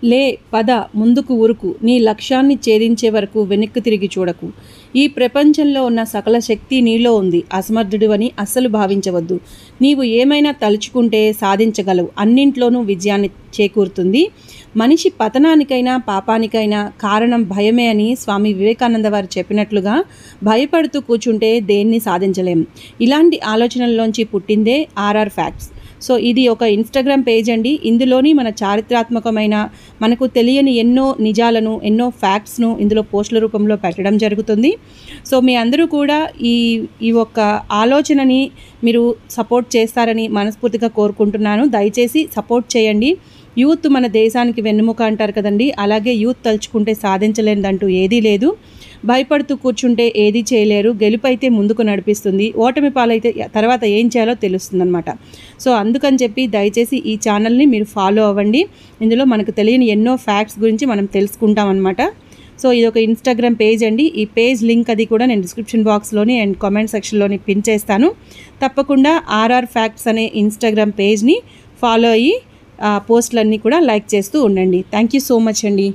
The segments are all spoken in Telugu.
లే పద ముందుకు ఉరుకు నీ లక్ష్యాన్ని ఛేదించే వరకు వెనక్కి తిరిగి చూడకు ఈ ప్రపంచంలో ఉన్న సకల శక్తి నీలో ఉంది అసమర్థుడు అని అస్సలు భావించవద్దు నీవు ఏమైనా తలుచుకుంటే సాధించగలవు అన్నింట్లోనూ విజయాన్ని చేకూరుతుంది మనిషి పతనానికైనా పాపానికైనా కారణం భయమే అని స్వామి వివేకానంద వారు చెప్పినట్లుగా భయపడుతూ కూర్చుంటే దేన్ని సాధించలేం ఇలాంటి ఆలోచనల్లోంచి పుట్టిందే ఆర్ఆర్ ఫ్యాక్ట్స్ సో ఇది ఒక ఇన్స్టాగ్రామ్ పేజ్ అండి ఇందులోని మన చారిత్రాత్మకమైన మనకు తెలియని ఎన్నో నిజాలను ఎన్నో ఫ్యాక్ట్స్ను ఇందులో పోస్టుల రూపంలో పెట్టడం జరుగుతుంది సో మీ అందరూ కూడా ఈ ఈ ఒక్క ఆలోచనని మీరు సపోర్ట్ చేస్తారని మనస్ఫూర్తిగా కోరుకుంటున్నాను దయచేసి సపోర్ట్ చేయండి యూత్ మన దేశానికి వెన్నుముక అంటారు కదండి అలాగే యూత్ తలుచుకుంటే సాధించలేనిదంటూ ఏదీ లేదు భయపడుతూ కూర్చుంటే ఏది చేయలేరు గెలుపు అయితే ముందుకు నడిపిస్తుంది ఓటమి పాలైతే తర్వాత ఏం చేయాలో తెలుస్తుందన్నమాట సో అందుకని చెప్పి దయచేసి ఈ ఛానల్ని మీరు ఫాలో అవ్వండి ఇందులో మనకు తెలియని ఎన్నో ఫ్యాక్ట్స్ గురించి మనం తెలుసుకుంటాం అనమాట సో ఇది ఒక ఇన్స్టాగ్రామ్ పేజ్ అండి ఈ పేజ్ లింక్ అది కూడా నేను డిస్క్రిప్షన్ బాక్స్లోని అండ్ కామెంట్ సెక్షన్లోని పిన్ చేస్తాను తప్పకుండా ఆర్ఆర్ ఫ్యాక్ట్స్ అనే ఇన్స్టాగ్రామ్ పేజ్ని ఫాలో అయ్యి ఆ పోస్టులన్నీ కూడా లైక్ చేస్తూ ఉండండి థ్యాంక్ యూ సో మచ్ అండి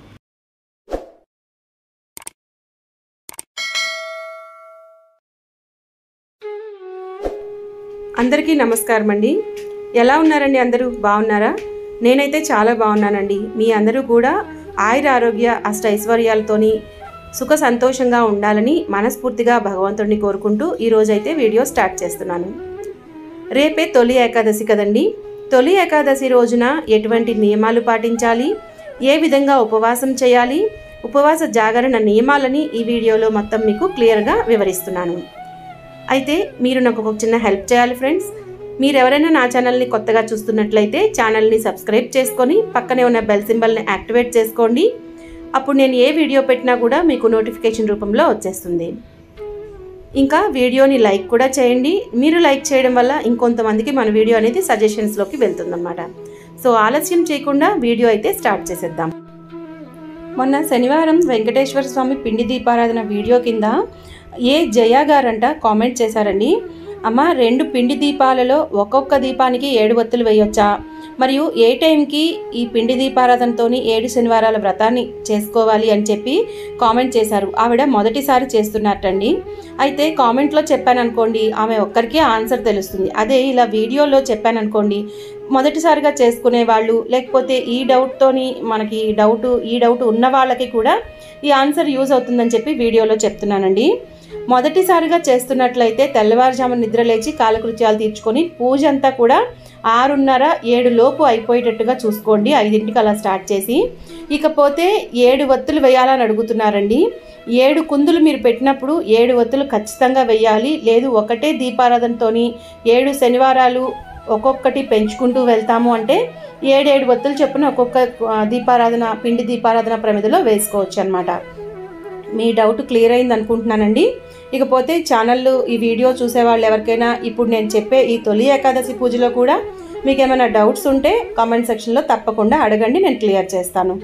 అందరికీ నమస్కారం అండి ఎలా ఉన్నారండి అందరూ బాగున్నారా నేనైతే చాలా బాగున్నానండి మీ అందరూ కూడా ఆయుర ఆరోగ్య అష్ట ఐశ్వర్యాలతోని సుఖ సంతోషంగా ఉండాలని మనస్ఫూర్తిగా భగవంతుడిని కోరుకుంటూ ఈరోజైతే వీడియో స్టార్ట్ చేస్తున్నాను రేపే తొలి ఏకాదశి కదండి తొలి ఏకాదశి రోజున ఎటువంటి నియమాలు పాటించాలి ఏ విధంగా ఉపవాసం చేయాలి ఉపవాస జాగరణ నియమాలని ఈ వీడియోలో మొత్తం మీకు క్లియర్గా వివరిస్తున్నాను అయితే మీరు నాకు ఒక చిన్న హెల్ప్ చేయాలి ఫ్రెండ్స్ మీరు ఎవరైనా నా ఛానల్ని కొత్తగా చూస్తున్నట్లయితే ఛానల్ని సబ్స్క్రైబ్ చేసుకొని పక్కనే ఉన్న బెల్ సింబల్ని యాక్టివేట్ చేసుకోండి అప్పుడు నేను ఏ వీడియో పెట్టినా కూడా మీకు నోటిఫికేషన్ రూపంలో వచ్చేస్తుంది ఇంకా వీడియోని లైక్ కూడా చేయండి మీరు లైక్ చేయడం వల్ల ఇంకొంతమందికి మన వీడియో అనేది సజెషన్స్లోకి వెళ్తుందన్నమాట సో ఆలస్యం చేయకుండా వీడియో అయితే స్టార్ట్ చేసేద్దాం మొన్న శనివారం వెంకటేశ్వర స్వామి పిండి దీపారాధన వీడియో కింద ఏ జయ గారంట కామెంట్ చేశారండి అమ్మ రెండు పిండి దీపాలలో ఒక్కొక్క దీపానికి ఏడు ఒత్తులు వేయొచ్చా మరియు ఏ టైంకి ఈ పిండి దీపారాధనతోని ఏడు శనివారాల వ్రతాన్ని చేసుకోవాలి అని చెప్పి కామెంట్ చేశారు ఆవిడ మొదటిసారి చేస్తున్నట్టండి అయితే కామెంట్లో చెప్పాను అనుకోండి ఆమె ఒక్కరికి ఆన్సర్ తెలుస్తుంది అదే ఇలా వీడియోలో చెప్పాను అనుకోండి మొదటిసారిగా చేసుకునే వాళ్ళు లేకపోతే ఈ డౌట్తోని మనకి డౌట్ ఈ డౌట్ ఉన్న వాళ్ళకి కూడా ఈ ఆన్సర్ యూజ్ అవుతుందని చెప్పి వీడియోలో చెప్తున్నానండి మొదటిసారిగా చేస్తున్నట్లయితే తెల్లవారుజామున నిద్ర లేచి కాలకృత్యాలు తీర్చుకొని పూజ అంతా కూడా ఆరున్నర ఏడు లోపు అయిపోయేటట్టుగా చూసుకోండి ఐదింటికి అలా స్టార్ట్ చేసి ఇకపోతే ఏడు ఒత్తులు వేయాలని అడుగుతున్నారండి ఏడు కుందులు మీరు పెట్టినప్పుడు ఏడు ఒత్తులు ఖచ్చితంగా వేయాలి లేదు ఒకటే దీపారాధనతోని ఏడు శనివారాలు ఒక్కొక్కటి పెంచుకుంటూ వెళ్తాము అంటే ఏడేడు ఒత్తులు చొప్పున ఒక్కొక్క ఆ, దీపారాధన పిండి దీపారాధన ప్రమిదలో వేసుకోవచ్చు అనమాట మీ డౌట్ క్లియర్ అయింది అనుకుంటున్నానండి ఇకపోతే ఛానల్ ఈ వీడియో చూసే వాళ్ళు ఎవరికైనా ఇప్పుడు నేను చెప్పే ఈ తొలి ఏకాదశి పూజలో కూడా మీకు ఏమైనా డౌట్స్ ఉంటే కామెంట్ సెక్షన్లో తప్పకుండా అడగండి నేను క్లియర్ చేస్తాను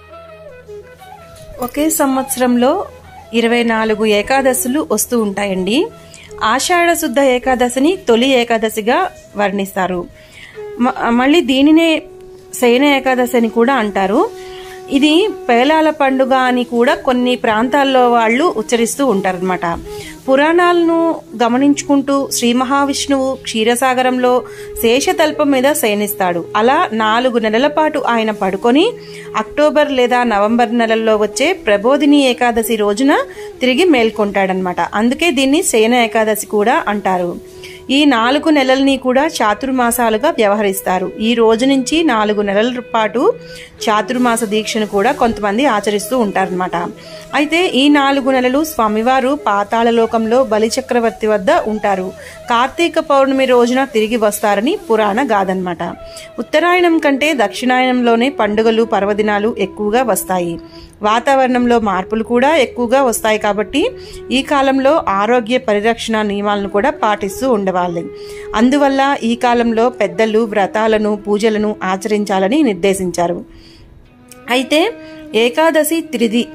ఒకే సంవత్సరంలో ఇరవై నాలుగు ఏకాదశులు వస్తూ ఉంటాయండి ఆషాఢ శుద్ధ ఏకాదశిని తొలి ఏకాదశిగా వర్ణిస్తారు మ- మళ్ళీ దీనినే శయన ఏకాదశి అని కూడా అంటారు ఇది పేలాల పండుగ అని కూడా కొన్ని ప్రాంతాల్లో వాళ్ళు ఉచ్చరిస్తూ ఉంటారనమాట పురాణాలను గమనించుకుంటూ శ్రీ మహావిష్ణువు క్షీరసాగరంలో శేషతల్పం మీద శయనిస్తాడు అలా నాలుగు నెలల పాటు ఆయన పడుకొని అక్టోబర్ లేదా నవంబర్ నెలల్లో వచ్చే ప్రబోధిని ఏకాదశి రోజున తిరిగి మేల్కొంటాడనమాట అందుకే దీన్ని శయన ఏకాదశి కూడా అంటారు ఈ నాలుగు నెలల్ని కూడా చాతుర్మాసాలుగా వ్యవహరిస్తారు ఈ రోజు నుంచి నాలుగు నెలల పాటు చాతుర్మాస దీక్షను కూడా కొంతమంది ఆచరిస్తూ ఉంటారనమాట అయితే ఈ నాలుగు నెలలు స్వామివారు పాతాళ లోకంలో బలిచక్రవర్తి వద్ద ఉంటారు కార్తీక పౌర్ణమి రోజున తిరిగి వస్తారని పురాణ గాథనమాట ఉత్తరాయణం కంటే దక్షిణాయనంలోనే పండుగలు పర్వదినాలు ఎక్కువగా వస్తాయి వాతావరణంలో మార్పులు కూడా ఎక్కువగా వస్తాయి కాబట్టి ఈ కాలంలో ఆరోగ్య పరిరక్షణ నియమాలను కూడా పాటిస్తూ ఉండవాలి అందువల్ల ఈ కాలంలో పెద్దలు వ్రతాలను పూజలను ఆచరించాలని నిర్దేశించారు అయితే ఏకాదశి త్రిది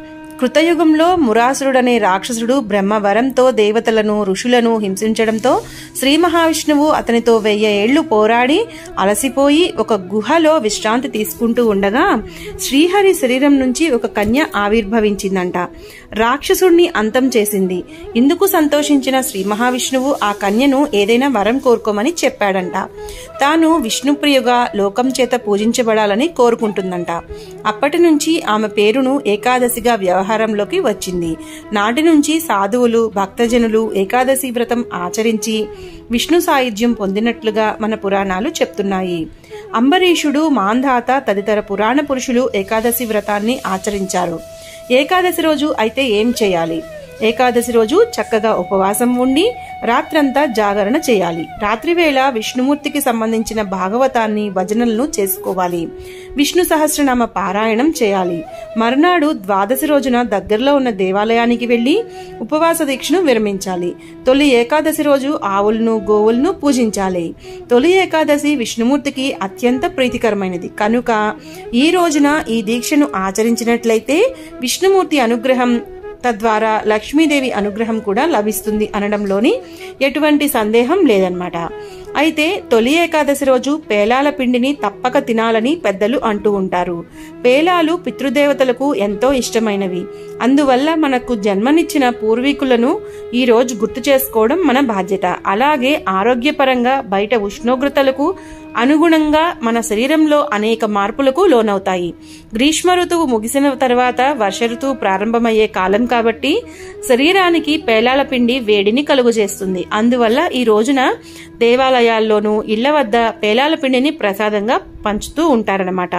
కృతయుగంలో మురాసురుడనే రాక్షసుడు బ్రహ్మవరంతో దేవతలను ఋషులను హింసించడంతో శ్రీ మహావిష్ణువు అతనితో వెయ్యి ఏళ్లు పోరాడి అలసిపోయి ఒక గుహలో విశ్రాంతి తీసుకుంటూ ఉండగా శ్రీహరి శరీరం నుంచి ఒక కన్య ఆవిర్భవించిందంట రాక్షసుడిని అంతం చేసింది ఇందుకు సంతోషించిన శ్రీ మహావిష్ణువు ఆ కన్యను ఏదైనా వరం కోరుకోమని చెప్పాడంట తాను విష్ణుప్రియుగా లోకం చేత పూజించబడాలని కోరుకుంటుందంట అప్పటి నుంచి ఆమె పేరును ఏకాదశిగా వ్యవహారంలోకి వచ్చింది నాటి నుంచి సాధువులు భక్తజనులు ఏకాదశి వ్రతం ఆచరించి విష్ణు సాయుధ్యం పొందినట్లుగా మన పురాణాలు చెప్తున్నాయి అంబరీషుడు మాంధాత తదితర పురాణ పురుషులు ఏకాదశి వ్రతాన్ని ఆచరించారు ఏకాదశి రోజు అయితే ఏం చేయాలి ఏకాదశి రోజు చక్కగా ఉపవాసం ఉండి రాత్రంతా జాగరణ చేయాలి రాత్రివేళ విష్ణుమూర్తికి సంబంధించిన భాగవతాన్ని భజనలను చేసుకోవాలి విష్ణు సహస్రనామ పారాయణం చేయాలి మరునాడు ద్వాదశి రోజున దగ్గరలో ఉన్న దేవాలయానికి వెళ్లి ఉపవాస దీక్షను విరమించాలి తొలి ఏకాదశి రోజు ఆవులను గోవులను పూజించాలి తొలి ఏకాదశి విష్ణుమూర్తికి అత్యంత ప్రీతికరమైనది కనుక ఈ రోజున ఈ దీక్షను ఆచరించినట్లయితే విష్ణుమూర్తి అనుగ్రహం తద్వారా లక్ష్మీదేవి అనుగ్రహం కూడా లభిస్తుంది అనడంలోని ఎటువంటి సందేహం లేదన్నమాట అయితే తొలి ఏకాదశి రోజు పేలాల పిండిని తప్పక తినాలని పెద్దలు అంటూ ఉంటారు పేలాలు పితృదేవతలకు ఎంతో ఇష్టమైనవి అందువల్ల మనకు జన్మనిచ్చిన పూర్వీకులను ఈ రోజు గుర్తు చేసుకోవడం మన బాధ్యత అలాగే ఆరోగ్యపరంగా బయట ఉష్ణోగ్రతలకు అనుగుణంగా మన శరీరంలో అనేక మార్పులకు లోనవుతాయి గ్రీష్మ ఋతువు ముగిసిన తర్వాత వర్ష ఋతువు ప్రారంభమయ్యే కాలం కాబట్టి శరీరానికి పేలాల పిండి వేడిని కలుగజేస్తుంది అందువల్ల ఈ రోజున దేవాలయాల్లోనూ ఇళ్ల వద్ద పేలాల పిండిని ప్రసాదంగా పంచుతూ ఉంటారనమాట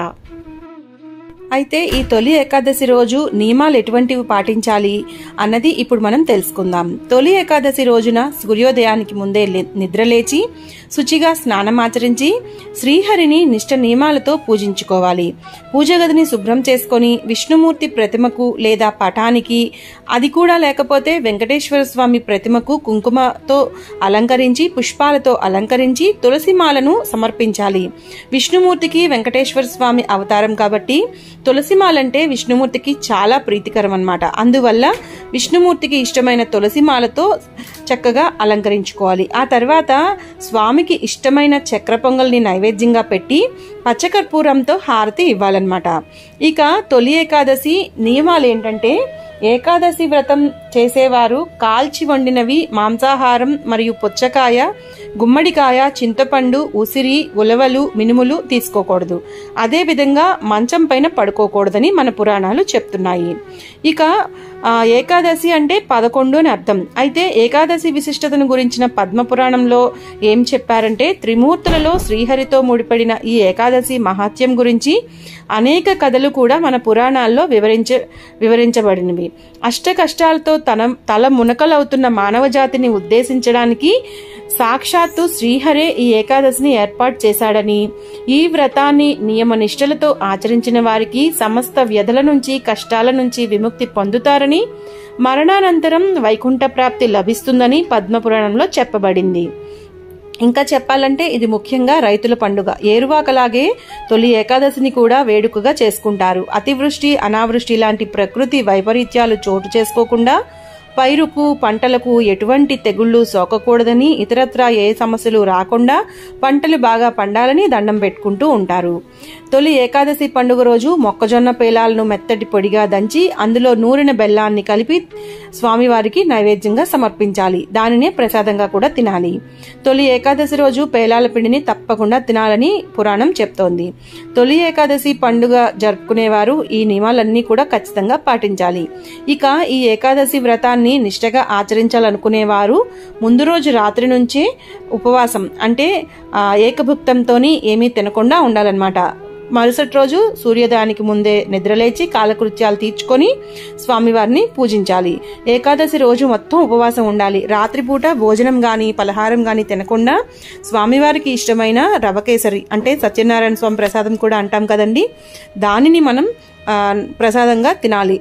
అయితే ఈ తొలి ఏకాదశి రోజు నియమాలు ఎటువంటివి పాటించాలి అన్నది ఇప్పుడు మనం తెలుసుకుందాం తొలి ఏకాదశి రోజున సూర్యోదయానికి ముందే లే- నిద్రలేచి శుచిగా స్నానమాచరించి శ్రీహరిని నిష్ట నియమాలతో పూజించుకోవాలి పూజ గదిని శుభ్రం చేసుకొని విష్ణుమూర్తి ప్రతిమకు లేదా పటానికి అది కూడా లేకపోతే వెంకటేశ్వర స్వామి ప్రతిమకు కుంకుమతో అలంకరించి పుష్పాలతో అలంకరించి తులసి మాలను సమర్పించాలి విష్ణుమూర్తికి వెంకటేశ్వర స్వామి అవతారం కాబట్టి తులసిమాలంటే విష్ణుమూర్తికి చాలా ప్రీతికరం అన్నమాట అందువల్ల విష్ణుమూర్తికి ఇష్టమైన తులసిమాలతో చక్కగా అలంకరించుకోవాలి ఆ తర్వాత స్వామికి ఇష్టమైన చక్ర పొంగల్ని నైవేద్యంగా పెట్టి పచ్చకర్పూరంతో హారతి ఇవ్వాలన్నమాట ఇక తొలి ఏకాదశి నియమాలు ఏంటంటే ఏకాదశి వ్రతం చేసేవారు కాల్చి వండినవి మాంసాహారం మరియు పుచ్చకాయ గుమ్మడికాయ చింతపండు ఉసిరి ఉలవలు మినుములు తీసుకోకూడదు అదే విధంగా మంచం పైన పడుకోకూడదని మన పురాణాలు చెప్తున్నాయి ఇక ఆ, ఏకాదశి అంటే పదకొండు అని అర్థం అయితే ఏకాదశి విశిష్టతను గురించిన పద్మ పురాణంలో ఏం చెప్పారంటే త్రిమూర్తులలో శ్రీహరితో ముడిపడిన ఈ ఏకాదశి మహాత్యం గురించి అనేక కథలు కూడా మన పురాణాల్లో వివరించ వివరించబడినవి అష్ట కష్టాలతో తన తల మునకలవుతున్న మానవ జాతిని ఉద్దేశించడానికి సాక్షాత్తు శ్రీహరే ఈ ఏకాదశిని ఏర్పాటు చేశాడని ఈ వ్రతాన్ని నియమ నిష్టలతో ఆచరించిన వారికి సమస్త వ్యధల నుంచి కష్టాల నుంచి విముక్తి పొందుతారని మరణానంతరం వైకుంఠ ప్రాప్తి లభిస్తుందని పద్మపురాణంలో చెప్పబడింది ఇంకా చెప్పాలంటే ఇది ముఖ్యంగా రైతుల పండుగ ఏరువాకలాగే తొలి ఏకాదశిని కూడా వేడుకగా చేసుకుంటారు అతివృష్టి అనావృష్టి లాంటి ప్రకృతి వైపరీత్యాలు చోటు చేసుకోకుండా పైరుకు పంటలకు ఎటువంటి తెగుళ్లు సోకకూడదని ఇతరత్రా ఏ సమస్యలు రాకుండా పంటలు బాగా పండాలని దండం పెట్టుకుంటూ ఉంటారు తొలి ఏకాదశి పండుగ రోజు మొక్కజొన్న పేలాలను మెత్తటి పొడిగా దంచి అందులో నూరిన బెల్లాన్ని కలిపి స్వామివారికి నైవేద్యంగా సమర్పించాలి దానినే ప్రసాదంగా కూడా తినాలి తొలి ఏకాదశి రోజు పేలాల పిండిని తప్పకుండా తినాలని పురాణం చెప్తోంది తొలి ఏకాదశి పండుగ జరుపుకునేవారు ఈ నియమాలన్నీ కూడా ఖచ్చితంగా పాటించాలి ఇక ఈ ఏకాదశి వ్రతాన్ని నిష్టగా ఆచరించాలనుకునేవారు ముందు రోజు రాత్రి నుంచే ఉపవాసం అంటే ఆ, ఏకభుక్తంతోని ఏమీ తినకుండా ఉండాలన్నమాట మరుసటి రోజు సూర్యోదయానికి ముందే నిద్రలేచి కాలకృత్యాలు తీర్చుకొని స్వామివారిని పూజించాలి ఏకాదశి రోజు మొత్తం ఉపవాసం ఉండాలి రాత్రిపూట భోజనం గాని పలహారం గాని తినకుండా స్వామివారికి ఇష్టమైన రవకేసరి అంటే సత్యనారాయణ స్వామి ప్రసాదం కూడా అంటాం కదండి దానిని మనం ఆ, ప్రసాదంగా తినాలి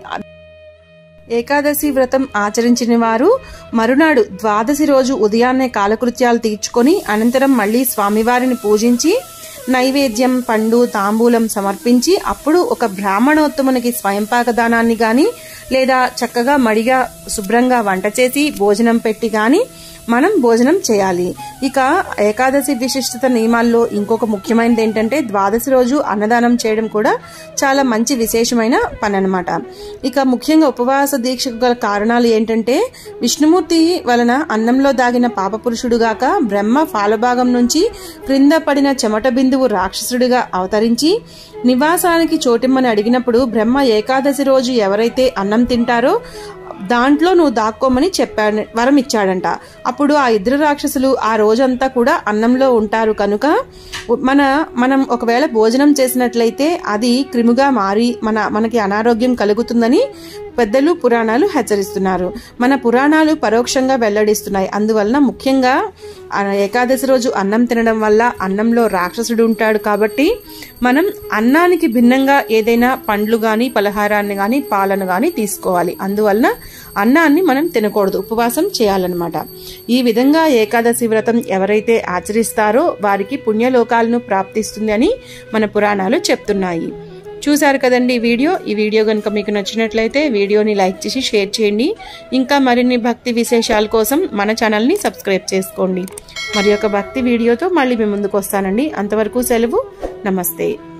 ఏకాదశి వ్రతం ఆచరించిన వారు మరునాడు ద్వాదశి రోజు ఉదయాన్నే కాలకృత్యాలు తీర్చుకొని అనంతరం మళ్ళీ స్వామివారిని పూజించి నైవేద్యం పండు తాంబూలం సమర్పించి అప్పుడు ఒక బ్రాహ్మణోత్తమునికి స్వయంపాక దానాన్ని గాని లేదా చక్కగా మడిగా శుభ్రంగా వంట చేసి భోజనం పెట్టి గాని మనం భోజనం చేయాలి ఇక ఏకాదశి విశిష్టత నియమాల్లో ఇంకొక ముఖ్యమైనది ఏంటంటే ద్వాదశి రోజు అన్నదానం చేయడం కూడా చాలా మంచి విశేషమైన పని అనమాట ఇక ముఖ్యంగా ఉపవాస దీక్షకు గల కారణాలు ఏంటంటే విష్ణుమూర్తి వలన అన్నంలో దాగిన పాపపురుషుడుగాక బ్రహ్మ ఫాలభాగం నుంచి క్రింద పడిన చెమట బిందువు రాక్షసుడిగా అవతరించి నివాసానికి చోటిమ్మని అడిగినప్పుడు బ్రహ్మ ఏకాదశి రోజు ఎవరైతే అన్నం తింటారో దాంట్లో నువ్వు దాక్కోమని చెప్పాడు వరం ఇచ్చాడంట అప్పుడు ఆ ఇద్దరు రాక్షసులు ఆ రోజంతా కూడా అన్నంలో ఉంటారు కనుక మన మనం ఒకవేళ భోజనం చేసినట్లయితే అది క్రిముగా మారి మన మనకి అనారోగ్యం కలుగుతుందని పెద్దలు పురాణాలు హెచ్చరిస్తున్నారు మన పురాణాలు పరోక్షంగా వెల్లడిస్తున్నాయి అందువలన ముఖ్యంగా ఆ ఏకాదశి రోజు అన్నం తినడం వల్ల అన్నంలో రాక్షసుడు ఉంటాడు కాబట్టి మనం అన్నానికి భిన్నంగా ఏదైనా పండ్లు కానీ పలహారాన్ని కానీ పాలను కానీ తీసుకోవాలి అందువలన అన్నాన్ని మనం తినకూడదు ఉపవాసం చేయాలన్నమాట ఈ విధంగా ఏకాదశి వ్రతం ఎవరైతే ఆచరిస్తారో వారికి పుణ్యలోకాలను ప్రాప్తిస్తుంది అని మన పురాణాలు చెప్తున్నాయి చూశారు కదండి ఈ వీడియో ఈ వీడియో కనుక మీకు నచ్చినట్లయితే వీడియోని లైక్ చేసి షేర్ చేయండి ఇంకా మరిన్ని భక్తి విశేషాల కోసం మన ఛానల్ని సబ్స్క్రైబ్ చేసుకోండి మరి ఒక భక్తి వీడియోతో మళ్ళీ మీ ముందుకు వస్తానండి అంతవరకు సెలవు నమస్తే